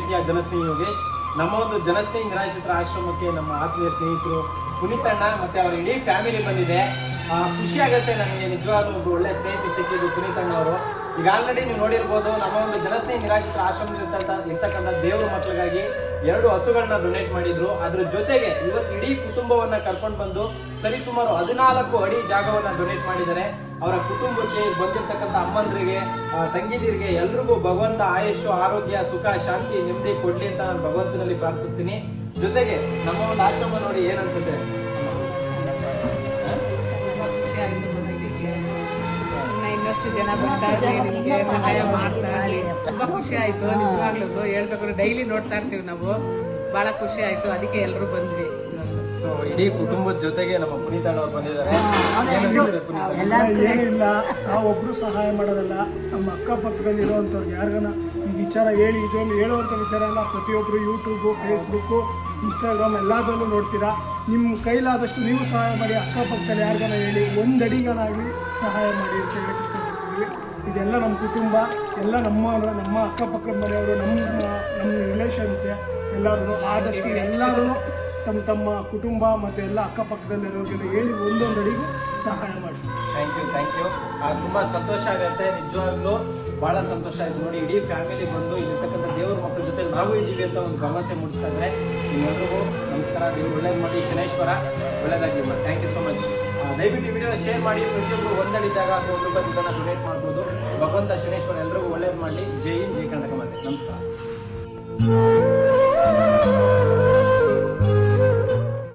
ಪ್ರೀತಿಯ ಜನಸ್ನೇಹಿ ಯೋಗೇಶ್ ನಮ್ಮ ಒಂದು ಜನಸ್ನೇಹಿ ನಿರಾಶ್ರಿತರ ಆಶ್ರಮಕ್ಕೆ ನಮ್ಮ ಆತ್ಮೀಯ ಸ್ನೇಹಿತರು ಪುನೀತಣ್ಣ ಮತ್ತೆ ಅವರ ಇಡೀ ಫ್ಯಾಮಿಲಿ ಬಂದಿದೆ ಆ, ಖುಷಿ ಆಗುತ್ತೆ ನನಗೆ ನಿಜವಾಗ್ಲೂ ಒಬ್ರು ಒಳ್ಳೆ ಸ್ನೇಹಿತರು ಸಿಕ್ಕಿದ್ದು ಪುನೀತಣ್ಣ ಅವರು ಈಗ ಆಲ್ರೆಡಿ ನೀವು ನೋಡಿರ್ಬೋದು ನಮ್ಮ ಒಂದು ಜನಸ್ನೇಹಿ ನಿರಾಶ್ರಿತರ ಆಶ್ರಮದಲ್ಲಿರ್ತಂತ ಇರ್ತಕ್ಕಂಥ ದೇವರ ಮಕ್ಕಳಿಗಾಗಿ ಎರಡು ಹಸುಗಳನ್ನ ಡೊನೇಟ್ ಮಾಡಿದ್ರು ಅದ್ರ ಜೊತೆಗೆ ಇವತ್ತು ಇಡೀ ಕುಟುಂಬವನ್ನ ಕರ್ಕೊಂಡು ಬಂದು ಸರಿಸುಮಾರು ಹದಿನಾಲ್ಕು ಅಡಿ ಜಾಗವನ್ನ ಡೊನೇಟ್ ಮಾಡಿದ್ದಾರೆ ಅವರ ಕುಟುಂಬಕ್ಕೆ ಬಂದಿರ್ತಕ್ಕಂಥ ಅಮ್ಮಂದ್ರಿಗೆ ಆ, ತಂಗಿದಿರಿಗೆ ಎಲ್ರಿಗೂ ಭಗವಂತ ಆಯುಷು ಆರೋಗ್ಯ ಸುಖ ಶಾಂತಿ ನೆಮ್ಮದಿ ಕೊಡ್ಲಿ ಅಂತ ನಾನು ಭಗವಂತನಲ್ಲಿ ಪ್ರಾರ್ಥಿಸ್ತೀನಿ ಜೊತೆಗೆ ನಮ್ಮ ಒಂದು ಆಶ್ರಮ ನೋಡಿ ಏನ್ ಅನ್ಸುತ್ತೆ ತುಂಬಾ ಖುಷಿ ಆಯ್ತು ಬಂದಿದ್ದಕ್ಕೆ. ಇನ್ನ ಇನ್ನಷ್ಟು ಜನ ಬರ್ತಾ ಇರ್ಲಿ, ನಿಮ್ಗೆ ಸಹಾಯ ಮಾಡ್ತಾ ಇರ್ಲಿ. ತುಂಬಾ ಖುಷಿ ಆಯ್ತು ನಿಜವಾಗ್ಲೂ ಹೇಳ್ಬೇಕಾದ್ರೆ ಡೈಲಿ ನೋಡ್ತಾ ಇರ್ತೀವಿ ನಾವು ಬಹಳ ಖುಷಿ ಆಯ್ತು ಅದಕ್ಕೆ ಎಲ್ಲರೂ ಬಂದ್ವಿ ಸೊ ಇಡೀ ಕುಟುಂಬದ ಜೊತೆಗೆ ನಮ್ಮ ಪುನೀತ್ ಅಣ್ಣ ಅವ್ರು ಬಂದಿದ್ದಾರೆ ಏನ್ ಅನ್ಸುತ್ತೆ ಪುನೀತ್ ಅವ್ರೆ? ಏನಿಲ್ಲ ನಾವೊಬ್ರು ಸಹಾಯ ಮಾಡೋದಲ್ಲ ನಮ್ಮ ಅಕ್ಕಪಕ್ಕದಲ್ಲಿ ಇರೋವಂಥವ್ರಿಗೆ ಯಾರಿಗಾನ ಈ ವಿಚಾರ ಹೇಳಿ ಇದೊಂದು ಹೇಳುವಂಥ ವಿಚಾರ ಎಲ್ಲ ಪ್ರತಿಯೊಬ್ಬರು ಯೂಟ್ಯೂಬು ಫೇಸ್ಬುಕ್ಕು ಇನ್ಸ್ಟಾಗ್ರಾಮ್ ಎಲ್ಲದರಲ್ಲೂ ನೋಡ್ತೀರಾ ನಿಮ್ಮ ಕೈಲಾದಷ್ಟು ನೀವು ಸಹಾಯ ಮಾಡಿ ಅಕ್ಕಪಕ್ಕದಲ್ಲಿ ಯಾರಿಗಾನ ಹೇಳಿ ಒಂದು ಅಡಿಗನಾಗಲಿ ಸಹಾಯ ಮಾಡಿ ಅಂತ ಹೇಳಕ್ಕೆ ಇಷ್ಟಪಡ್ತೀವಿ ಇದೆಲ್ಲ ನಮ್ಮ ಕುಟುಂಬ ಎಲ್ಲ ನಮ್ಮ ನಮ್ಮ ಅಕ್ಕಪಕ್ಕದ ಮನೆಯವರು ನಮ್ಮ ನಮ್ಮ ರಿಲೇಷನ್ಸ್ ಎಲ್ಲರೂ ಆದಷ್ಟು ಎಲ್ಲರೂ ತಮ್ಮ ತಮ್ಮ ಕುಟುಂಬ ಮತ್ತು ಎಲ್ಲ ಅಕ್ಕಪಕ್ಕದಲ್ಲಿರೋರಿಗೆಲ್ಲ ಹೇಳಿ ಒಂದೊಂದು ಅಡಿಗೂ ಸಹಾಯ ಮಾಡಿ ಥ್ಯಾಂಕ್ ಯು ಥ್ಯಾಂಕ್ ಯು ತುಂಬಾ ಸಂತೋಷ ಆಗುತ್ತೆ ನಿಜವಾಗ್ಲೂ ಬಹಳ ಸಂತೋಷ ಆಯ್ತು ನೋಡಿ ಇಡೀ ಫ್ಯಾಮಿಲಿ ಬಂದು ಇಲ್ಲಿರ್ತಕ್ಕಂಥ ದೇವ್ರ ಮಕ್ಕಳ ಜೊತೆ ನಾವು ಇದ್ದೀವಿ ಅಂತ ಒಂದು ಭರವಸೆ ಮೂಡಿಸ್ತಾ ಇದ್ದಾರೆ ನಿಮ್ಮೆಲ್ರಿಗೂ ನಮಸ್ಕಾರ ನೀವು ಒಳ್ಳೇದು ಮಾಡಿ ಶನೇಶ್ವರ ಒಳ್ಳೇದಾಗಿ ಥ್ಯಾಂಕ್ ಯು ಸೊ ಮಚ್ ದಯವಿಟ್ಟು ವಿಡಿಯೋ ಶೇರ್ ಮಾಡಿ ಪ್ರತಿಯೊಬ್ಬರು ಒಂದಡಿ ಜಾಗ ಅಥವಾ ಒಂದು ರೂಪಾಯಿ ದುಡ್ಡನ್ನು ಡೊನೇಟ್ ಮಾಡ್ಬೋದು ಭಗವಂತ ಶನೇಶ್ವರ ಎಲ್ರಿಗೂ ಒಳ್ಳೇದು ಮಾಡಲಿ ಜೈ ಹಿಂದ್ ಜೈ ಕರ್ನಾಟಕ ಮಾತೆ ನಮಸ್ಕಾರ